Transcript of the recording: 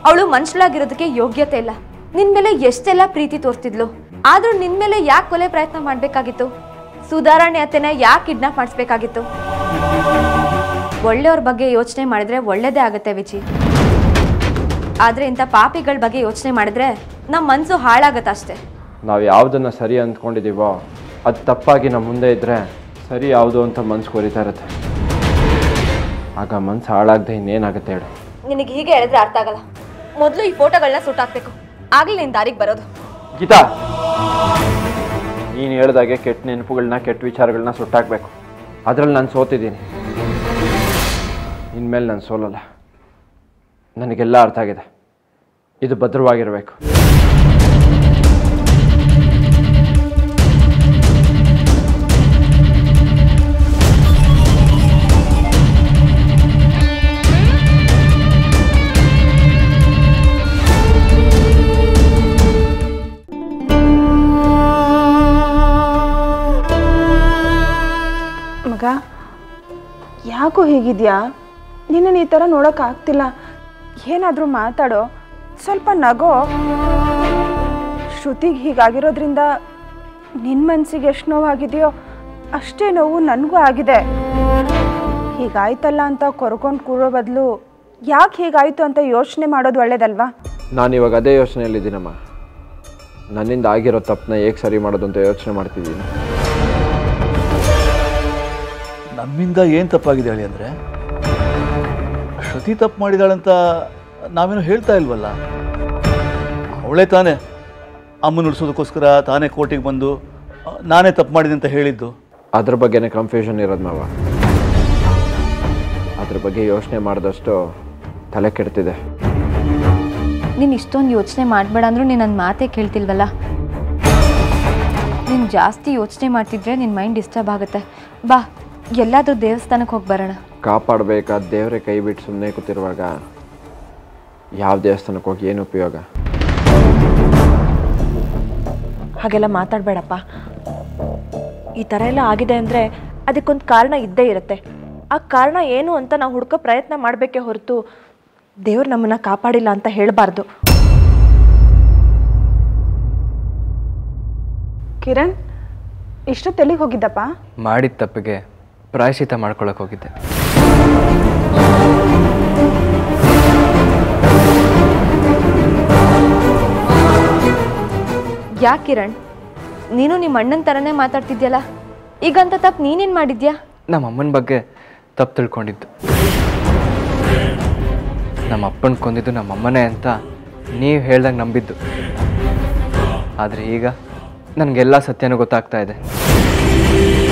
ಅವಳು ಮನುಷ್ಯಳಾಗಿರೋದಕ್ಕೆ ಯೋಗ್ಯತೆ ಇಲ್ಲ ನಿನ್ ಮೇಲೆ ಎಷ್ಟೆಲ್ಲ ಪ್ರೀತಿ ತೋರಿಸ್ತಿದ್ಲು ಆದ್ರೂ ನಿನ್ ಮೇಲೆ ಯಾಕೆ ಕೊಲೆ ಪ್ರಯತ್ನ ಮಾಡ್ಬೇಕಾಗಿತ್ತು ಸುಧಾರಣೆ ಅತ್ತೆನ ಯಾಕೆ ಕಿಡ್ನಾಪ್ ಮಾಡಿಸ್ಬೇಕಾಗಿತ್ತು ಒಳ್ಳೆಯವ್ರ ಬಗ್ಗೆ ಯೋಚನೆ ಮಾಡಿದ್ರೆ ಒಳ್ಳೇದೇ ಆಗುತ್ತೆ ವಿಚಿ ಆದ್ರೆ ಇಂಥ ಪಾಪಿಗಳ ಬಗ್ಗೆ ಯೋಚನೆ ಮಾಡಿದ್ರೆ ನಮ್ಮ ಮನಸ್ಸು ಹಾಳಾಗತ್ತೆ ಅಷ್ಟೇ ನಾವು ಯಾವುದನ್ನು ಸರಿ ಅಂದ್ಕೊಂಡಿದ್ದೀವೋ ಅದು ತಪ್ಪಾಗಿ ನಮ್ಮ ಮುಂದೆ ಇದ್ದರೆ ಸರಿ ಯಾವುದು ಅಂತ ಮನ್ಸು ಕೊರಿತಾ ಇರುತ್ತೆ ಆಗ ಮನ್ಸು ಹಾಳಾಗದೆ ಇನ್ನೇನಾಗುತ್ತೆ ಹೇಳು ನಿನಗೆ ಹೀಗೆ ಹೇಳಿದ್ರೆ ಅರ್ಥ ಆಗಲ್ಲ ಮೊದಲು ಈ ಫೋಟೋಗಳನ್ನ ಸುಟ್ಟಾಕ್ಬೇಕು ಆಗ್ಲೇ ನಿನ್ ದಾರಿಗೆ ಬರೋದು ಗೀತಾ ನೀನು ಹೇಳ್ದಾಗೆ ಕೆಟ್ಟ ನೆನಪುಗಳನ್ನ ಕೆಟ್ಟ ವಿಚಾರಗಳನ್ನ ಸುಟ್ಟಾಕಬೇಕು ಅದರಲ್ಲಿ ನಾನು ಸೋತಿದ್ದೀನಿ ಇನ್ಮೇಲೆ ನಾನು ಸೋಲಲ್ಲ ನನಗೆಲ್ಲ ಅರ್ಥ ಆಗಿದೆ ಇದು ಭದ್ರವಾಗಿರಬೇಕು ಮಗ ಯಾಕೋ ಹೀಗಿದ್ಯಾ ನಿನ್ನ ಈ ಥರ ನೋಡೋಕ್ಕಾಗ್ತಿಲ್ಲ ಏನಾದರೂ ಮಾತಾಡೋ ಸ್ವಲ್ಪ ನಗೋ ಶ್ರುತಿಗೆ ಹೀಗಾಗಿರೋದ್ರಿಂದ ನಿನ್ನ ಮನಸ್ಸಿಗೆ ಎಷ್ಟು ನೋವಾಗಿದೆಯೋ ಅಷ್ಟೇ ನೋವು ನನಗೂ ಆಗಿದೆ ಹೀಗಾಯ್ತಲ್ಲ ಅಂತ ಕೊರ್ಕೊಂಡು ಕೂರೋ ಬದಲು ಯಾಕೆ ಹೀಗಾಯ್ತು ಅಂತ ಯೋಚನೆ ಮಾಡೋದು ಒಳ್ಳೇದಲ್ವಾ ನಾನು ಇವಾಗ ಅದೇ ಯೋಚನೆಯಲ್ಲಿದ್ದೀನಮ್ಮ ನನ್ನಿಂದ ಆಗಿರೋ ತಪ್ಪನ್ನ ಹೇಗೆ ಸರಿ ಮಾಡೋದು ಅಂತ ಯೋಚನೆ ಮಾಡ್ತಿದ್ದೀನಿ ನಮ್ಮಿಂದ ಏನು ತಪ್ಪಾಗಿದೆ ಹೇಳಿ ಅಂದರೆ ಶ್ರುತಿ ತಪ್ಪು ಮಾಡಿದಾಳಂತ ನಾವೇನು ಹೇಳ್ತಾ ಇಲ್ವಲ್ಲ ಅವಳೇ ತಾನೇ ಅಮ್ಮನ ಉಳಿಸೋದಕ್ಕೋಸ್ಕರ ತಾನೇ ಕೋರ್ಟಿಗೆ ಬಂದು ಆ, ನಾನೇ ತಪ್ಪು ಮಾಡಿದೆ ಅಂತ ಹೇಳಿದ್ದು ಅದ್ರ ಬಗ್ಗೆನೇ ಕನ್ಫ್ಯೂಷನ್ ಇರೋದು ಮಾವ ಅದ್ರ ಬಗ್ಗೆ ಯೋಚನೆ ಮಾಡಿದಷ್ಟು ತಲೆ ಕೆಡ್ತಿದೆ ನೀನು ಇಷ್ಟೊಂದು ಯೋಚನೆ ಮಾಡಬೇಡ ಅಂದ್ರೂ ನೀನು ನನ್ನ ಮಾತೇ ಕೇಳ್ತಿಲ್ವಲ್ಲ ನೀನು ಜಾಸ್ತಿ ಯೋಚನೆ ಮಾಡ್ತಿದ್ರೆ ನಿನ್ನ ಮೈಂಡ್ ಡಿಸ್ಟರ್ಬ್ ಆಗುತ್ತೆ ಬಾ ಎಲ್ಲಾದರೂ ದೇವಸ್ಥಾನಕ್ಕೆ ಹೋಗಿ ಬರೋಣ ಕಾಪಾಡಬೇಕಾದ ದೇವರೇ ಕೈ ಬಿಟ್ಟು ಸುಮ್ಮನೆ ಕೂತಿರುವಾಗ ಯಾವ ದೇವಸ್ಥಾನಕ್ಕೆ ಹೋಗಿ ಏನು ಉಪಯೋಗ ಹಾಗೆಲ್ಲ ಮಾತಾಡಬೇಡಪ್ಪ ಈ ಥರ ಎಲ್ಲ ಆಗಿದೆ ಅಂದರೆ ಅದಕ್ಕೊಂದು ಕಾರಣ ಇದ್ದೇ ಇರುತ್ತೆ ಆ ಕಾರಣ ಏನು ಅಂತ ನಾವು ಹುಡ್ಕೋ ಪ್ರಯತ್ನ ಮಾಡಬೇಕೇ ಹೊರತು ದೇವ್ರು ನಮ್ಮನ್ನು ಕಾಪಾಡಿಲ್ಲ ಅಂತ ಹೇಳಬಾರ್ದು ಕಿರಣ್ ಇಷ್ಟೊತ್ತೆಲ್ಲಿಗೆ ಹೋಗಿದ್ದಪ್ಪ ಮಾಡಿದ ತಪ್ಪಿಗೆ ಪ್ರಾಯಶ್ಚಿತ ಮಾಡ್ಕೊಳಕ್ಕೆ ಹೋಗಿದ್ದೆ ಯಾಕೆ ಕಿರಣ್ ನೀನು ನಿಮ್ಮ ಅಣ್ಣನ ಥರನೇ ಮಾತಾಡ್ತಿದ್ಯಲ್ಲ ಈಗಂತ ತಪ್ಪು ನೀನೇನು ಮಾಡಿದ್ಯಾ ನಮ್ಮ ಅಮ್ಮನ ಬಗ್ಗೆ ತಪ್ಪು ತಿಳ್ಕೊಂಡಿದ್ದು ನಮ್ಮ ಅಪ್ಪನ ಕೊಂದಿದ್ದು ನಮ್ಮ ಅಮ್ಮನೇ ಅಂತ ನೀವು ಹೇಳ್ದಂಗೆ ನಂಬಿದ್ದು ಆದರೆ ಈಗ ನನಗೆಲ್ಲ ಸತ್ಯನೂ ಗೊತ್ತಾಗ್ತಾ ಇದೆ